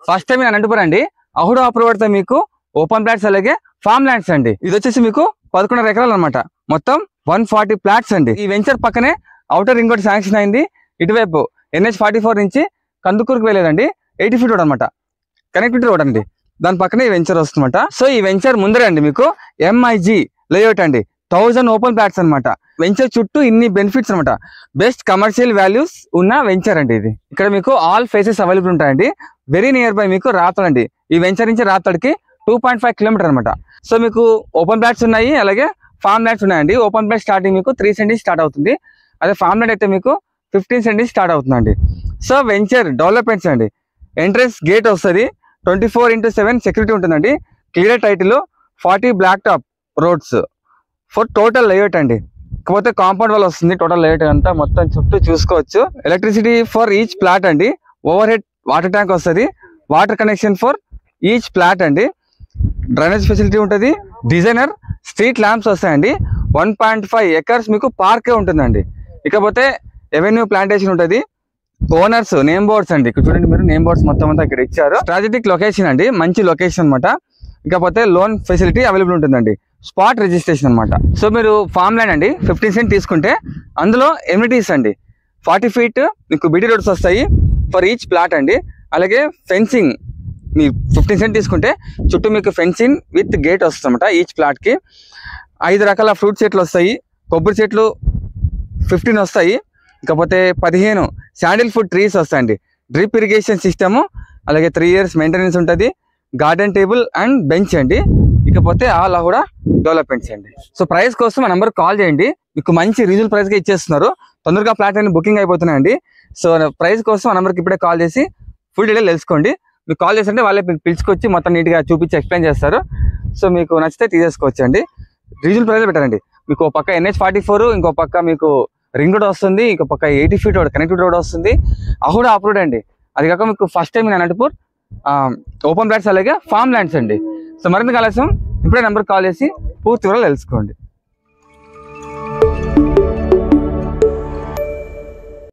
first time నేను అనంతపురం అండి AHUDA approve మీకు ఓపెన్ ప్లాట్స్ అలాగే ఫామ్ ల్యాండ్స్ అండి ఇది వచ్చేసి మీకు పదకొండున్నర ఎకరాలు అనమాట మొత్తం వన్ ఫార్టీ ప్లాట్స్ అండి ఈ వెంచర్ పక్కనే అవుటర్ రింగ్ ఒకటి శాంక్షన్ అయింది ఇటువైపు ఎన్హెచ్ ఫార్టీ ఫోర్ నుంచి కందుకూరుకు వెళ్ళేదండి ఎయిటీ ఫీట్ రోడ్ అనమాట కనెక్టివిటీ రోడ్ అండి దాని పక్కనే ఈ వెంచర్ వస్తుందన్నమాట సో ఈ వెంచర్ ముందరే అండి మీకు ఎంఐజీ లేఅవుట్ అండి థౌజండ్ ఓపెన్ ప్లాట్స్ అన్నమాట వెంచర్ చుట్టూ ఇన్ని బెనిఫిట్స్ అన్నమాట బెస్ట్ కమర్షియల్ వాల్యూస్ ఉన్న వెంచర్ అండి ఇది ఇక్కడ మీకు ఆల్ ఫేసెస్ అవైలబుల్ ఉంటాయండి వెరీ నియర్ బై మీకు రాతడ్ అండి ఈ వెంచర్ నుంచి రాతడికి టూ పాయింట్ ఫైవ్ కిలోమీటర్ అనమాట సో మీకు ఓపెన్ ప్లాట్స్ ఉన్నాయి అలాగే ఫామ్ ల్యాండ్స్ ఉన్నాయండి ఓపెన్ ప్లాట్ స్టార్టింగ్ మీకు త్రీ సెంటీస్ స్టార్ట్ అవుతుంది అదే ఫామ్ ల్యాండ్ అయితే మీకు ఫిఫ్టీన్ సెంటీస్ స్టార్ట్ అవుతుందండి సో వెంచర్ డెవలప్మెంట్స్ అండి ఎంట్రన్స్ గేట్ వస్తుంది twenty four into seven security ఉంటుందండి clear title forty black top roads for total layout అండి కాకపోతే కాంపౌండ్ వాల్ వస్తుంది టోటల్ లేఅవుట్ అంతా మొత్తం చుట్టూ చూసుకోవచ్చు ఎలక్ట్రిసిటీ ఫర్ ఈచ్ ప్లాట్ అండి ఓవర్ హెడ్ వాటర్ ట్యాంక్ వస్తుంది water connection for each plot అండి డ్రైనేజ్ ఫెసిలిటీ ఉంటుంది డిజైనర్ స్ట్రీట్ ల్యాంప్స్ వస్తాయండి వన్ పాయింట్ ఫైవ్ ఎకర్స్ మీకు పార్కే ఉంటుందండి ఇకపోతే ఎవెన్యూ ప్లాంటేషన్ ఉంటుంది ఓనర్స్ నేమ్ బోర్డ్స్ అండి ఇక్కడ చూడండి మీరు నేమ్ బోర్డ్స్ మొత్తం అంతా ఇక్కడ ఇచ్చారు స్ట్రాటజిక్ లొకేషన్ అండి మంచి లొకేషన్ అన్నమాట ఇకపోతే లోన్ ఫెసిలిటీ అవైలబుల్ ఉంటుందండి స్పాట్ రిజిస్ట్రేషన్ అన్నమాట సో మీరు ఫామ్ ల్యాండ్ అండి ఫిఫ్టీన్ సెంట్ తీసుకుంటే అందులో ఎమ్యూనిటీస్ అండి ఫార్టీ ఫీట్ మీకు బీటీ రోడ్స్ వస్తాయి ఫర్ ఈచ్ ప్లాట్ అండి అలాగే ఫెన్సింగ్ మీ ఫిఫ్టీన్ సెంట్ తీసుకుంటే చుట్టూ మీకు ఫెన్సింగ్ విత్ గేట్ వస్తుందన్నమాట ఈచ్ ప్లాట్కి ఐదు రకాల ఫ్రూట్ చెట్లు వస్తాయి కొబ్బరి చెట్లు ఫిఫ్టీన్ వస్తాయి ఇకపోతే పదిహేను శాండిల్ ఫుడ్ ట్రీస్ వస్తాయండి డ్రిప్ ఇరిగేషన్ సిస్టము అలాగే త్రీ ఇయర్స్ మెయింటెనెన్స్ ఉంటుంది గార్డెన్ టేబుల్ అండ్ బెంచ్ అండి ఇకపోతే అలా కూడా డెవలప్మెంట్స్ అండి సో ప్రైస్ కోసం మా నెంబర్ కాల్ చేయండి మీకు మంచి రీజనల్ ప్రైస్ గా ఇచ్చేస్తున్నారు తొందరగా ఫ్లాట్ అన్ని బుకింగ్ అయిపోతున్నాయండి సో ప్రైస్ కోసం ఆ నెంబర్కి ఇప్పుడే కాల్ చేసి ఫుల్ డీటెయిల్ తెలుసుకోండి మీకు కాల్ చేస్తుంటే వాళ్ళే మీకు పిలుచుకొచ్చి మొత్తం నీట్గా చూపించి ఎక్స్ప్లెయిన్ చేస్తారు సో మీకు నచ్చితే తీసేసుకోవచ్చు అండి రీజనల్ ప్రైస్ పెట్టారండి మీకు ఒక పక్క ఎన్హెచ్ ఫార్టీ ఫోర్ ఇంకో పక్క మీకు రింగ్ రోడ్ వస్తుంది ఇంకో పక్క eighty feet road connective road వస్తుంది అహుడా అప్రూడ్ అండి అది కాక మీకు ఫస్ట్ టైం నేను అనంతపూర్ ఓపెన్ ప్లాట్స్ అలాగే ఫామ్ ల్యాండ్స్ అండి సో మరింత ఆలస్యం ఇప్పుడే నెంబర్ కాల్ చేసి పూర్తి వివరాలు తెలుసుకోండి